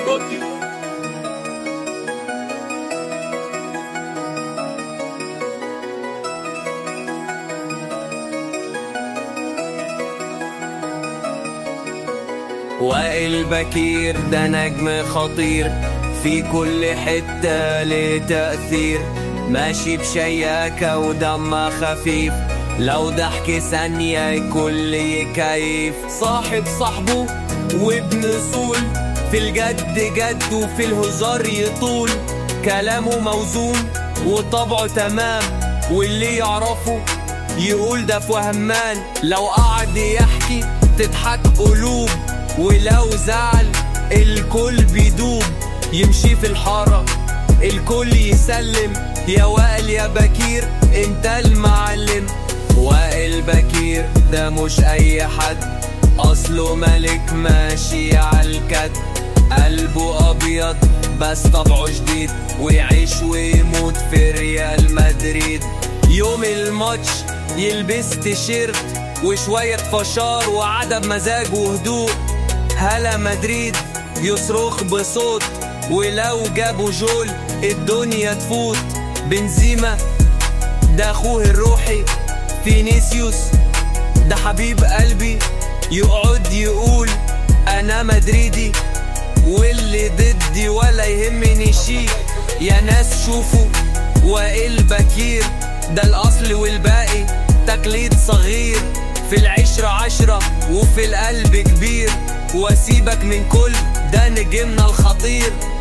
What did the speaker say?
بارودي وائل بكير ده نجم خطير في كل حتة ليه تأثير ماشي بشياكة ودمه خفيف لو ضحك ثانية الكل يكيف صاحب صاحبه وابن صول في الجد جد وفي الهزار يطول كلامه موزون وطبعه تمام واللي يعرفه يقول ده فهمان لو قعد يحكي تضحك قلوب ولو زعل الكل بيدوب يمشي في الحارة الكل يسلم يا وائل يا بكير انت المعلم وائل بكير ده مش اي حد اصله ملك ماشي عالكد قلبه ابيض بس طبعه جديد ويعيش ويموت في ريال مدريد يوم الماتش يلبس تيشيرت وشوية فشار وعدم مزاج وهدوء هلا مدريد يصرخ بصوت ولو جابوا جول الدنيا تفوت بنزيما ده اخوه الروحي فينيسيوس ده حبيب قلبي يقعد يقول انا مدريدي واللي ضدي ولا يهمني شي يا ناس شوفوا وائل بكير ده الاصل والباقي تقليد صغير في العشرة عشرة وفي القلب كبير واسيبك من كل ده نجمنا الخطير